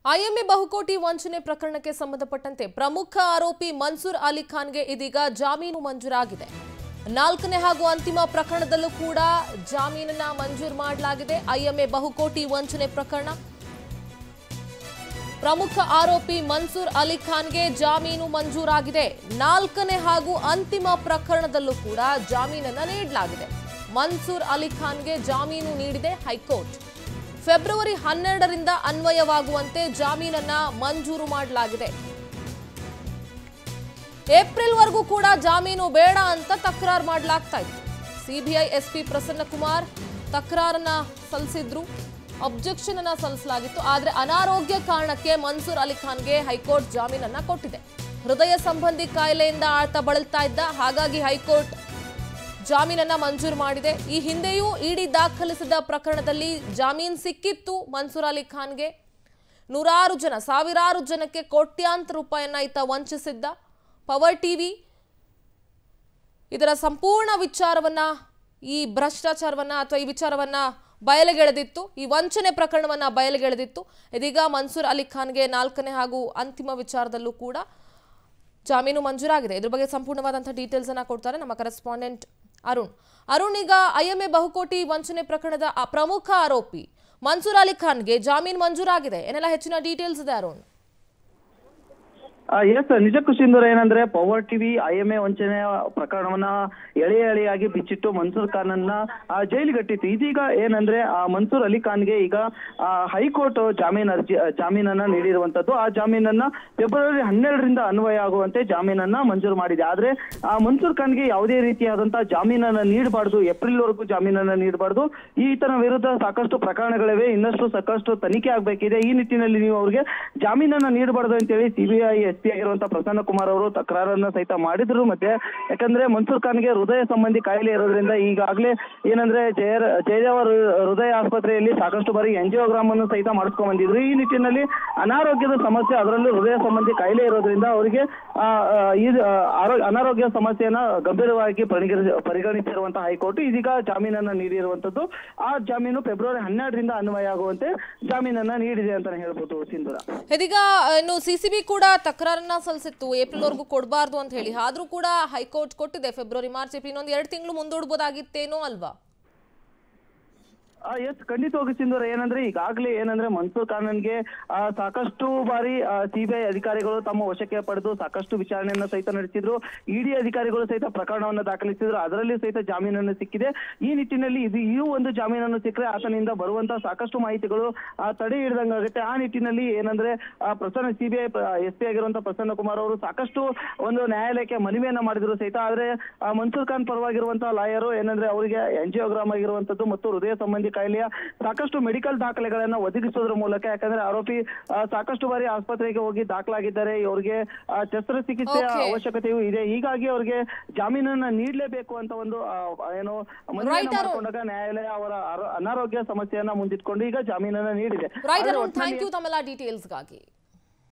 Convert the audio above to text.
IMA ಬಹುಕೋಟಿ ವಂಚನೆ ಪ್ರಕರಣಕ್ಕೆ ಸಂಬಂಧಪಟ್ಟಂತೆ ಪ್ರಮುಖ ಆರೋಪಿ ಮನ್ಸೂರ್ ಅಲಿ ಖಾನ್ಗೆ ಇದೀಗ ಜಾಮೀನು ಮಂಜೂರಾಗಿದೆ ನಾಲ್ಕನೇ ಹಾಗೂ ಅಂತಿಮ ಪ್ರಕರಣದಲ್ಲೂ ಕೂಡ ಜಾಮೀನನ್ನ ಮಂಜೂರು ಮಾಡಲಾಗಿದೆ ಐಎಂಎ ಬಹುಕೋಟಿ ವಂಚನೆ ಪ್ರಕರಣ ಪ್ರಮುಖ ಆರೋಪಿ ಮನ್ಸೂರ್ ಅಲಿ ಖಾನ್ಗೆ ಜಾಮೀನು ಮಂಜೂರಾಗಿದೆ ನಾಲ್ಕನೇ ಹಾಗೂ ಅಂತಿಮ ಪ್ರಕರಣದಲ್ಲೂ ಕೂಡ ಜಾಮೀನನ್ನ ನೀಡಲಾಗಿದೆ ಮನ್ಸೂರ್ ಅಲಿ ಖಾನ್ಗೆ ಜಾಮೀನು ನೀಡಿದೆ ಹೈಕೋರ್ಟ್ ಫೆಬ್ರವರಿ ಹನ್ನೆರಡರಿಂದ ಅನ್ವಯವಾಗುವಂತೆ ಜಾಮೀನನ್ನ ಮಂಜೂರು ಮಾಡಲಾಗಿದೆ ಏಪ್ರಿಲ್ವರೆಗೂ ಕೂಡ ಜಾಮೀನು ಬೇಡ ಅಂತ ತಕರಾರು ಮಾಡಲಾಗ್ತಾ ಇತ್ತು ಸಿಬಿಐ ಎಸ್ಪಿ ಪ್ರಸನ್ನ ಕುಮಾರ್ ತಕರಾರನ್ನ ಸಲ್ಲಿಸಿದ್ರು ಅಬ್ಜೆಕ್ಷನ್ ಅನ್ನ ಸಲ್ಲಿಸಲಾಗಿತ್ತು ಆದ್ರೆ ಅನಾರೋಗ್ಯ ಕಾರಣಕ್ಕೆ ಮನ್ಸೂರ್ ಅಲಿ ಖಾನ್ಗೆ ಹೈಕೋರ್ಟ್ ಜಾಮೀನನ್ನ ಕೊಟ್ಟಿದೆ ಹೃದಯ ಸಂಬಂಧಿ ಕಾಯಿಲೆಯಿಂದ ಆತ ಬಳಲ್ತಾ ಇದ್ದ ಹಾಗಾಗಿ ಹೈಕೋರ್ಟ್ ಜಾಮೀನನ್ನ ಮಂಜೂರು ಮಾಡಿದೆ ಈ ಹಿಂದೆಯೂ ಇಡಿ ದಾಖಲಿಸಿದ ಪ್ರಕರಣದಲ್ಲಿ ಜಾಮೀನು ಸಿಕ್ಕಿತ್ತು ಮನ್ಸೂರ್ ಅಲಿ ಖಾನ್ಗೆ ನೂರಾರು ಜನ ಸಾವಿರಾರು ಜನಕ್ಕೆ ಕೋಟ್ಯಾಂತರ ರೂಪಾಯನ್ನ ಈತ ವಂಚಿಸಿದ್ದ ಪವರ್ ಟಿವಿ ಇದರ ಸಂಪೂರ್ಣ ವಿಚಾರವನ್ನ ಈ ಭ್ರಷ್ಟಾಚಾರವನ್ನ ಅಥವಾ ಈ ವಿಚಾರವನ್ನ ಬಯಲಿಗೆಳೆದಿತ್ತು ಈ ವಂಚನೆ ಪ್ರಕರಣವನ್ನ ಬಯಲಿಗೆಳೆದಿತ್ತು ಇದೀಗ ಮನ್ಸೂರ್ ಅಲಿ ಖಾನ್ಗೆ ನಾಲ್ಕನೇ ಹಾಗೂ ಅಂತಿಮ ವಿಚಾರದಲ್ಲೂ ಕೂಡ ಜಾಮೀನು ಮಂಜೂರಾಗಿದೆ ಇದ್ರ ಬಗ್ಗೆ ಸಂಪೂರ್ಣವಾದಂತಹ ಡೀಟೇಲ್ಸ್ ಅನ್ನ ಕೊಡ್ತಾರೆ ನಮ್ಮ ಕರೆಸ್ಪಾಂಡೆಂಟ್ ಅರುಣ್ ಅರುಣ್ ಈಗ ಐಎಂಎ ಬಹುಕೋಟಿ ವಂಚನೆ ಪ್ರಕರಣದ ಆ ಪ್ರಮುಖ ಆರೋಪಿ ಮನ್ಸೂರ್ ಅಲಿ ಖಾನ್ಗೆ ಜಾಮೀನು ಮಂಜೂರಾಗಿದೆ ಏನೆಲ್ಲ ಹೆಚ್ಚಿನ ಡೀಟೇಲ್ಸ್ ಇದೆ ಅರುಣ್ ಎಸ್ ನಿಜಕ್ಕೂ ಸಿಂಧೂರ ಏನಂದ್ರೆ ಪವರ್ ಟಿವಿ ಐಎಂಎ ವಂಚನೆಯ ಪ್ರಕರಣವನ್ನ ಎಳೆ ಎಳೆಯಾಗಿ ಬಿಚ್ಚಿಟ್ಟು ಮನ್ಸೂರ್ ಖಾನ್ ಅನ್ನ ಆ, ಜೈಲಿಗಟ್ಟಿತ್ತು ಇದೀಗ ಏನಂದ್ರೆ ಆ ಮನ್ಸೂರ್ ಅಲಿ ಖಾನ್ಗೆ ಈಗ ಆ, ಹೈಕೋರ್ಟ್ ಜಾಮೀನ್ ಅರ್ಜಿ ಜಾಮೀನನ್ನ ನೀಡಿರುವಂತದ್ದು ಆ ಜಾಮೀನನ್ನ ಫೆಬ್ರವರಿ ಹನ್ನೆರಡರಿಂದ ಅನ್ವಯ ಆಗುವಂತೆ ಜಾಮೀನನ್ನ ಮಂಜೂರು ಮಾಡಿದೆ ಆದ್ರೆ ಆ ಮನ್ಸೂರ್ ಖಾನ್ಗೆ ಯಾವುದೇ ರೀತಿಯಾದಂತಹ ಜಾಮೀನನ್ನ ನೀಡಬಾರ್ದು ಏಪ್ರಿಲ್ ವರೆಗೂ ಜಾಮೀನನ್ನ ನೀಡಬಾರ್ದು ಈತನ ವಿರುದ್ಧ ಸಾಕಷ್ಟು ಪ್ರಕರಣಗಳಿವೆ ಇನ್ನಷ್ಟು ಸಾಕಷ್ಟು ತನಿಖೆ ಆಗ್ಬೇಕಿದೆ ಈ ನಿಟ್ಟಿನಲ್ಲಿ ನೀವು ಅವ್ರಿಗೆ ಜಾಮೀನನ್ನ ನೀಡಬಾರ್ದು ಅಂತೇಳಿ ಸಿಬಿಐ ಎಸ್ ಪಿ ಆಗಿರುವಂತಹ ಪ್ರಸನ್ನ ಕುಮಾರ್ ಅವರು ತಕರಾರನ್ನ ಸಹಿತ ಮಾಡಿದ್ರು ಮತ್ತೆ ಯಾಕಂದ್ರೆ ಮನ್ಸೂರ್ ಖಾನ್ಗೆ ಹೃದಯ ಸಂಬಂಧಿ ಕಾಯಿಲೆ ಇರೋದ್ರಿಂದ ಈಗಾಗಲೇ ಏನಂದ್ರೆ ಜಯ ಜಯದೇವ ಹೃ- ಹೃದಯ ಆಸ್ಪತ್ರೆಯಲ್ಲಿ ಸಾಕಷ್ಟು ಬಾರಿ ಎಂಜಿಯೋಗ್ರಾಮ್ ಅನ್ನು ಸಹಿತ ಮಾಡಿಸ್ಕೊಂಡ್ ಬಂದಿದ್ರು ಈ ನಿಟ್ಟಿನಲ್ಲಿ ಅನಾರೋಗ್ಯದ ಸಮಸ್ಯೆ ಅದರಲ್ಲೂ ಹೃದಯ ಸಂಬಂಧಿ ಕಾಯಿಲೆ ಇರೋದ್ರಿಂದ ಅವರಿಗೆ ಆ, ಆ, ಈ ಆ, ಆರೋ- ಅನಾರೋಗ್ಯ ಸಮಸ್ಯೆಯನ್ನ ಗಂಭೀರವಾಗಿ ಪರಿಗಣಿಸಿ ಪರಿಗಣಿಸಿರುವಂತಹ ಹೈಕೋರ್ಟ್ ಇದೀಗ ಜಾಮೀನನ್ನ ನೀಡಿರುವಂತದ್ದು ಆ ಜಾಮೀನು ಫೆಬ್ರವರಿ ಹನ್ನೆರಡರಿಂದ ಅನ್ವಯ ಆಗುವಂತೆ ಜಾಮೀನನ್ನ ನೀಡಿದೆ ಅಂತಾನೆ ಹೇಳ್ಬೋದು ಸಿಂಧೂರ ಇದೀಗ ಇನ್ನು ಸಿಸಿಬಿ ಕೂಡ ತಕರಾರನ್ನ ಸಲ್ಲಿಸಿತ್ತು ಏಪ್ರಿಲ್ ವರೆಗೂ ಕೊಡಬಾರ್ದು ಅಂತ ಹೇಳಿ ಆದ್ರೂ ಕೂಡ ಹೈಕೋರ್ಟ್ ಕೊಟ್ಟಿದೆ ಫೆಬ್ರವರಿ ಮಾರ್ಚ್ ಏಪ್ರಿಲ್ ಇನ್ನೊಂದು ಎರಡು ತಿಂಗಳು ಮುಂದೂಡ್ಬೋದಾಗಿತ್ತೇನೋ ಅಲ್ವಾ ಎಸ್ ಖಂಡಿತವಾಗಿ ಸಿಂಧೂರ ಏನಂದ್ರೆ ಈಗಾಗಲೇ ಏನಂದ್ರೆ ಮನ್ಸೂರ್ ಖಾನನ್ಗೆ ಆ, ಸಾಕಷ್ಟು ಬಾರಿ ಸಿಬಿಐ ಅಧಿಕಾರಿಗಳು ತಮ್ಮ ವಶಕ್ಕೆ ಪಡೆದು ಸಾಕಷ್ಟು ವಿಚಾರಣೆಯನ್ನ ಸಹಿತ ನಡೆಸಿದ್ರು ಇಡಿ ಅಧಿಕಾರಿಗಳು ಸಹಿತ ಪ್ರಕರಣವನ್ನ ದಾಖಲಿಸಿದ್ರು ಅದರಲ್ಲಿ ಸಹಿತ ಜಾಮೀನನ್ನು ಸಿಕ್ಕಿದೆ ಈ ನಿಟ್ಟಿನಲ್ಲಿ ಇದು ಈ ಒಂದು ಜಾಮೀನನ್ನು ಸಿಕ್ಕರೆ ಆತನಿಂದ ಬರುವಂತಹ ಸಾಕಷ್ಟು ಮಾಹಿತಿಗಳು ಆ, ತಡೆ ಹಿಡಿದಂಗಾಗುತ್ತೆ ಆ ನಿಟ್ಟಿನಲ್ಲಿ ಏನಂದ್ರೆ ಆ, ಪ್ರಸನ್ನ ಸಿಬಿಐ ಎಸ್ ಪಿ ಆಗಿರುವಂತಹ ಪ್ರಸನ್ನ ಕುಮಾರ್ ಅವರು ಸಾಕಷ್ಟು ಒಂದು ನ್ಯಾಯಾಲಯಕ್ಕೆ ಮನವಿಯನ್ನ ಮಾಡಿದ್ರು ಸಹಿತ ಆದ್ರೆ ಆ, ಮನ್ಸೂರ್ ಖಾನ್ ಪರವಾಗಿರುವಂತಹ ಲಾಯರು ಏನಂದ್ರೆ ಅವರಿಗೆ ಎಂಜಿಯೋಗ್ರಾಮ್ ಆಗಿರುವಂತದ್ದು ಮತ್ತು ಹೃದಯ ಸಂಬಂಧಿ ಕಾಯಿಲೆಯ ಸಾಕಷ್ಟು ಮೆಡಿಕಲ್ ದಾಖಲೆಗಳನ್ನ ಒದಗಿಸೋದ್ರ ಮೂಲಕ ಯಾಕಂದ್ರೆ ಆರೋಪಿ ಆ, ಸಾಕಷ್ಟು ಬಾರಿ ಆಸ್ಪತ್ರೆಗೆ ಹೋಗಿ ದಾಖಲಾಗಿದ್ದಾರೆ ಇವರಿಗೆ ಆ, ಶಸ್ತ್ರಚಿಕಿತ್ಸೆಯ Okay. ಅವಶ್ಯಕತೆಯೂ ಇದೆ ಹೀಗಾಗಿ ಅವರಿಗೆ ಜಾಮೀನನ್ನ ನೀಡಲೇಬೇಕು ಅಂತ ಒಂದು ಆ, ಏನು ಮನವಿಯನ್ನ Right, ಅರುಣ್. ಮಾಡಿಕೊಂಡಾಗ ನ್ಯಾಯಾಲಯ ಅವರ ಆರೋ- ಅನಾರೋಗ್ಯ ಸಮಸ್ಯೆಯನ್ನ ಮುಂದಿಟ್ಕೊಂಡು ಈಗ ಜಾಮೀನನ್ನ ನೀಡಿದೆ ರೈಟ್ ಆದ್ರೆ ಅರುಣ್ ಒಟ್ನಲ್ಲಿ- ಥ್ಯಾಂಕ್ ಯು ತಮ್ಮೆಲ್ಲ ಡೀಟೇಲ್ಸ್ಗಾಗಿ